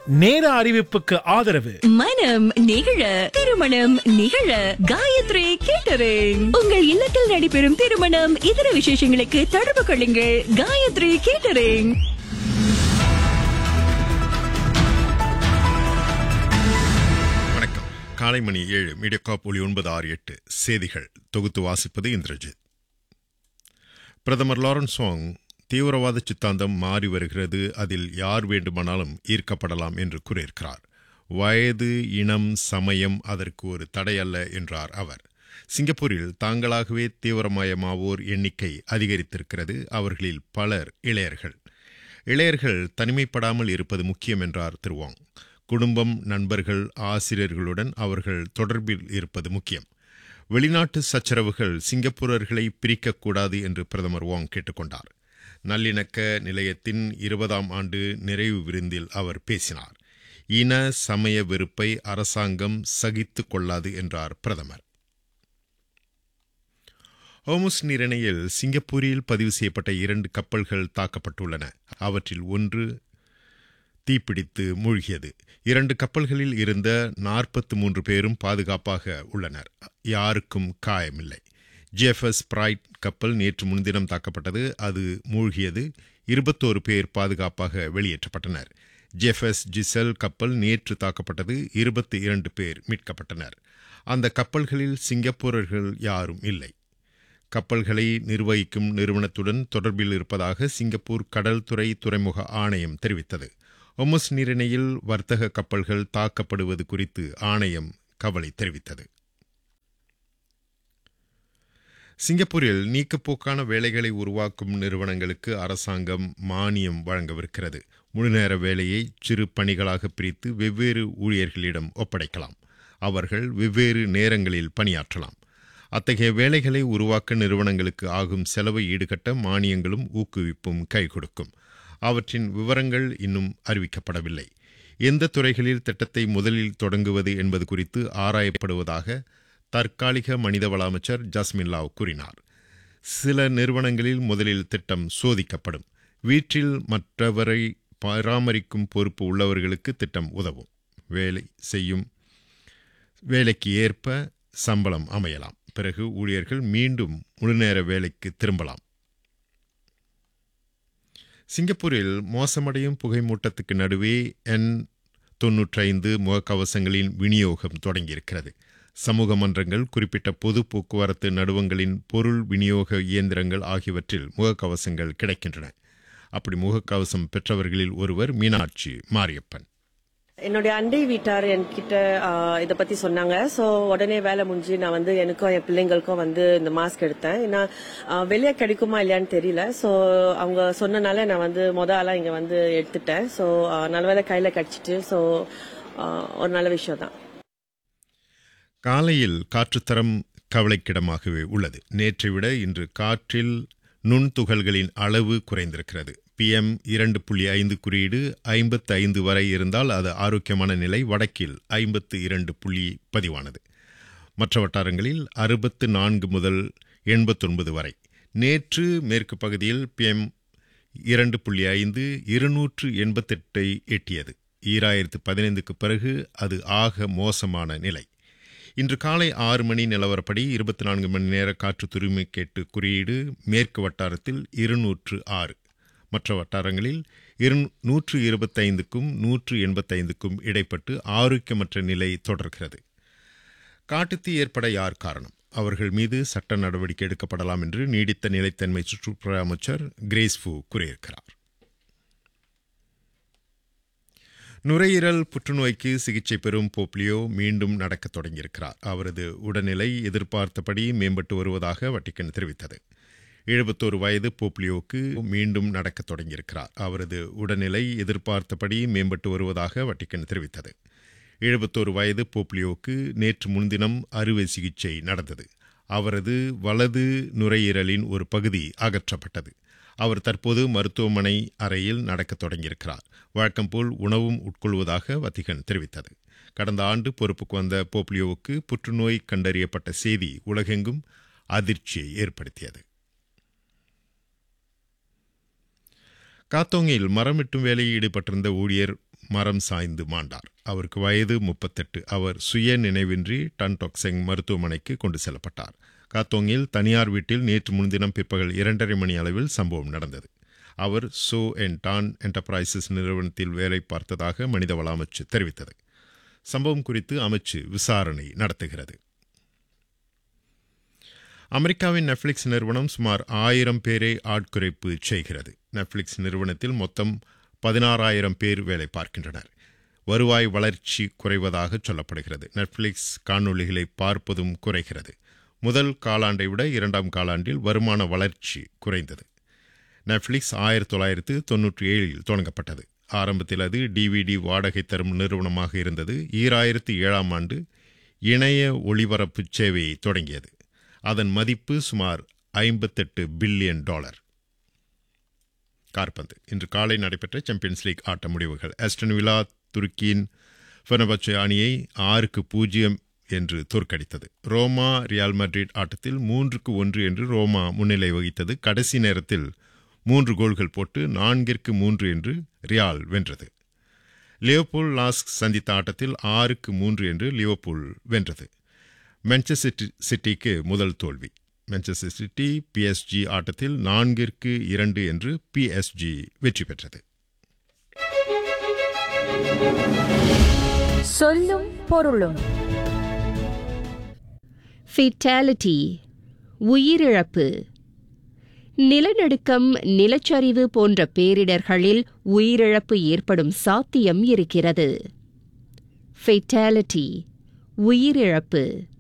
நேர அறிவிப்புக்கு ஆதரவு மனம் நிகழ திருமணம் நிகழ காயத்ரி கேட்டரிங் உங்கள் இல்லத்தில் நடைபெறும் திருமணம் இதர விசேஷங்களுக்கு தொடர்பு கொள்ளுங்கள் காயத்ரி கேட்டரிங் வணக்கம் காலை மணி ஏழு மீடியாகாப் ஒளி ஒன்பது ஆறு எட்டு செய்திகள் தொகுத்து வாசிப்பது இந்திரஜித் பிரதமர் லாரன்ஸ் வாங் தீவிரவாத சித்தாந்தம் மாறி வருகிறது அதில் யார் வேண்டுமானாலும் ஈர்க்கப்படலாம் என்று கூறியிருக்கிறார் வயது இனம் சமயம் அதற்கு ஒரு தடையல்ல என்றார் அவர் சிங்கப்பூரில் தாங்களாகவே தீவிரமயமாவோர் எண்ணிக்கை அதிகரித்திருக்கிறது அவர்களில் பலர் இளையர்கள் இளையர்கள் தனிமைப்படாமல் இருப்பது முக்கியம் என்றார் திரு வாங் குடும்பம் நண்பர்கள் ஆசிரியர்களுடன் அவர்கள் தொடர்பில் இருப்பது முக்கியம் வெளிநாட்டு சச்சரவுகள் சிங்கப்பூரர்களை பிரிக்கக்கூடாது என்று பிரதமர் வாங் கேட்டுக்கொண்டார் நல்லிணக்க நிலையத்தின் இருபதாம் ஆண்டு நிறைவு விருந்தில் அவர் பேசினார் இன சமய வெறுப்பை அரசாங்கம் சகித்துக் கொள்ளாது என்றார் பிரதமர் ஹோமுஸ் நீரிணையில் சிங்கப்பூரில் பதிவு செய்யப்பட்ட இரண்டு கப்பல்கள் தாக்கப்பட்டுள்ளன அவற்றில் ஒன்று தீப்பிடித்து மூழ்கியது இரண்டு கப்பல்களில் இருந்த நாற்பத்தி மூன்று பேரும் பாதுகாப்பாக உள்ளனர் யாருக்கும் காயமில்லை ஜேஃபஸ் பிரைட் கப்பல் நேற்று முன்தினம் தாக்கப்பட்டது அது மூழ்கியது இருபத்தோரு பேர் பாதுகாப்பாக வெளியேற்றப்பட்டனர் ஜெஃபஸ் ஜிசல் கப்பல் நேற்று தாக்கப்பட்டது இருபத்தி இரண்டு பேர் மீட்கப்பட்டனர் அந்த கப்பல்களில் சிங்கப்பூரர்கள் யாரும் இல்லை கப்பல்களை நிர்வகிக்கும் நிறுவனத்துடன் தொடர்பில் இருப்பதாக சிங்கப்பூர் கடல்துறை துறைமுக ஆணையம் தெரிவித்தது ஒமஸ் நீரிணையில் வர்த்தக கப்பல்கள் தாக்கப்படுவது குறித்து ஆணையம் கவலை தெரிவித்தது சிங்கப்பூரில் நீக்கப்போக்கான வேலைகளை உருவாக்கும் நிறுவனங்களுக்கு அரசாங்கம் மானியம் வழங்கவிருக்கிறது முழுநேர வேலையை சிறு பணிகளாக பிரித்து வெவ்வேறு ஊழியர்களிடம் ஒப்படைக்கலாம் அவர்கள் வெவ்வேறு நேரங்களில் பணியாற்றலாம் அத்தகைய வேலைகளை உருவாக்க நிறுவனங்களுக்கு ஆகும் செலவை ஈடுகட்ட மானியங்களும் ஊக்குவிப்பும் கை கொடுக்கும் அவற்றின் விவரங்கள் இன்னும் அறிவிக்கப்படவில்லை எந்த துறைகளில் திட்டத்தை முதலில் தொடங்குவது என்பது குறித்து ஆராயப்படுவதாக தற்காலிக மனிதவள அமைச்சர் ஜஸ்மின் லாவ் கூறினார் சில நிறுவனங்களில் முதலில் திட்டம் சோதிக்கப்படும் வீட்டில் மற்றவரை பராமரிக்கும் பொறுப்பு உள்ளவர்களுக்கு திட்டம் உதவும் வேலை செய்யும் வேலைக்கு ஏற்ப சம்பளம் அமையலாம் பிறகு ஊழியர்கள் மீண்டும் முழுநேர வேலைக்கு திரும்பலாம் சிங்கப்பூரில் மோசமடையும் புகைமூட்டத்துக்கு நடுவே என் தொன்னூற்றைந்து முகக்கவசங்களின் விநியோகம் தொடங்கியிருக்கிறது சமூக மன்றங்கள் குறிப்பிட்ட பொது போக்குவரத்து நடுவங்களின் பொருள் விநியோக இயந்திரங்கள் ஆகியவற்றில் முகக்கவசங்கள் கிடைக்கின்றன அப்படி முகக்கவசம் பெற்றவர்களில் ஒருவர் மீனாட்சி மாரியப்பன் என்னுடைய அண்டை வீட்டார் என்கிட்ட இதை பத்தி சொன்னாங்க ஸோ உடனே வேலை முடிஞ்சு நான் வந்து எனக்கும் என் பிள்ளைங்களுக்கும் வந்து இந்த மாஸ்க் எடுத்தேன் ஏன்னா வெளியே கிடைக்குமா இல்லையான்னு தெரியல ஸோ அவங்க சொன்னனால நான் வந்து மொத ஆளா இங்க வந்து எடுத்துட்டேன் ஸோ நல்ல வேலை கையில கடிச்சிட்டு ஸோ ஒரு நல்ல விஷயம் தான் காலையில் காற்றுத்தரம் கவலைக்கிடமாகவே உள்ளது நேற்றை விட இன்று காற்றில் நுண்துகள்களின் அளவு குறைந்திருக்கிறது பிஎம் இரண்டு புள்ளி ஐந்து குறியீடு ஐம்பத்து ஐந்து வரை இருந்தால் அது ஆரோக்கியமான நிலை வடக்கில் ஐம்பத்து இரண்டு புள்ளி பதிவானது மற்ற வட்டாரங்களில் அறுபத்து நான்கு முதல் எண்பத்தொன்பது வரை நேற்று மேற்கு பகுதியில் பிஎம் இரண்டு புள்ளி ஐந்து இருநூற்று எண்பத்தெட்டை எட்டியது ஈராயிரத்து பதினைந்துக்கு பிறகு அது ஆக மோசமான நிலை இன்று காலை ஆறு மணி நிலவரப்படி இருபத்தி நான்கு மணி நேர காற்று துரிமை கேட்டு குறியீடு மேற்கு வட்டாரத்தில் இருநூற்று ஆறு மற்ற வட்டாரங்களில் இரு நூற்று இருபத்தைந்துக்கும் நூற்று எண்பத்தைந்துக்கும் இடைப்பட்டு ஆரோக்கியமற்ற நிலை தொடர்கிறது காட்டுத்தீ ஏற்பட யார் காரணம் அவர்கள் மீது சட்ட நடவடிக்கை எடுக்கப்படலாம் என்று நீடித்த நிலைத்தன்மை சுற்றுப்புற அமைச்சர் கிரேஸ்ஃபு கூறியிருக்கிறார் நுரையீரல் புற்றுநோய்க்கு சிகிச்சை பெறும் போப்லியோ மீண்டும் நடக்கத் தொடங்கியிருக்கிறார் அவரது உடல்நிலை எதிர்பார்த்தபடி மேம்பட்டு வருவதாக வட்டிக்கன் தெரிவித்தது எழுபத்தோரு வயது போப்லியோவுக்கு மீண்டும் நடக்கத் தொடங்கியிருக்கிறார் அவரது உடல்நிலை எதிர்பார்த்தபடி மேம்பட்டு வருவதாக வட்டிக்கன் தெரிவித்தது எழுபத்தோரு வயது போப்லியோவுக்கு நேற்று முன்தினம் அறுவை சிகிச்சை நடந்தது அவரது வலது நுரையீரலின் ஒரு பகுதி அகற்றப்பட்டது அவர் தற்போது மருத்துவமனை அறையில் நடக்கத் தொடங்கியிருக்கிறார் வழக்கம்போல் உணவும் உட்கொள்வதாக வத்திகன் தெரிவித்தது கடந்த ஆண்டு பொறுப்புக்கு வந்த போப்லியோவுக்கு புற்றுநோய் கண்டறியப்பட்ட செய்தி உலகெங்கும் அதிர்ச்சியை ஏற்படுத்தியது காத்தோங்கில் மரம் வெட்டும் வேலையில் ஈடுபட்டிருந்த ஊழியர் மரம் சாய்ந்து மாண்டார் அவருக்கு வயது முப்பத்தெட்டு அவர் சுய நினைவின்றி டன்டொக்செங் மருத்துவமனைக்கு கொண்டு செல்லப்பட்டார் காத்தோங்கில் தனியார் வீட்டில் நேற்று முன்தினம் பிற்பகல் இரண்டரை மணி அளவில் சம்பவம் நடந்தது அவர் சோ அண்ட் டான் என்டர்பிரைசஸ் நிறுவனத்தில் வேலை பார்த்ததாக மனிதவள அமைச்சு தெரிவித்தது சம்பவம் குறித்து அமைச்சு விசாரணை நடத்துகிறது அமெரிக்காவின் நெட்ஃபிளிக்ஸ் நிறுவனம் சுமார் ஆயிரம் பேரை ஆட்குறைப்பு செய்கிறது நெட்ஃபிளிக்ஸ் நிறுவனத்தில் மொத்தம் பதினாறாயிரம் பேர் வேலை பார்க்கின்றனர் வருவாய் வளர்ச்சி குறைவதாக சொல்லப்படுகிறது நெட்ஃபிளிக்ஸ் காணொளிகளை பார்ப்பதும் குறைகிறது முதல் காலாண்டை விட இரண்டாம் காலாண்டில் வருமான வளர்ச்சி குறைந்தது நெட்ஃபிளிக்ஸ் ஆயிரத்தி தொள்ளாயிரத்து தொன்னூற்றி ஏழில் தொடங்கப்பட்டது ஆரம்பத்தில் அது டிவிடி வாடகை தரும் நிறுவனமாக இருந்தது ஈராயிரத்து ஏழாம் ஆண்டு இணைய ஒளிபரப்பு சேவையை தொடங்கியது அதன் மதிப்பு சுமார் ஐம்பத்தெட்டு பில்லியன் டாலர் கார்பந்து இன்று காலை நடைபெற்ற சாம்பியன்ஸ் லீக் ஆட்ட முடிவுகள் ஆஸ்டன் விலா துருக்கியின் ஃபெனபச்சே அணியை ஆறுக்கு பூஜ்ஜியம் என்று தோற்கடித்தது ரோமா ரியால் மட்ரிட் ஆட்டத்தில் மூன்றுக்கு ஒன்று என்று ரோமா முன்னிலை வகித்தது கடைசி நேரத்தில் மூன்று கோல்கள் போட்டு நான்கிற்கு மூன்று என்று ரியால் வென்றது லியோபூல் லாஸ்க் சந்தித்த ஆட்டத்தில் ஆறுக்கு மூன்று என்று லியோபூல் வென்றது மான்செஸ்டர் சிட்டிக்கு முதல் தோல்வி மான்செஸ்டர் சிட்டி பிஎஸ்ஜி ஆட்டத்தில் நான்கிற்கு இரண்டு என்று பிஎஸ்ஜி வெற்றி பெற்றது சொல்லும் பொருளும் ஃபெட்டாலிட்டி உயிரிழப்பு நிலநடுக்கம் நிலச்சரிவு போன்ற பேரிடர்களில் உயிரிழப்பு ஏற்படும் சாத்தியம் இருக்கிறது ஃபெட்டாலிட்டி உயிரிழப்பு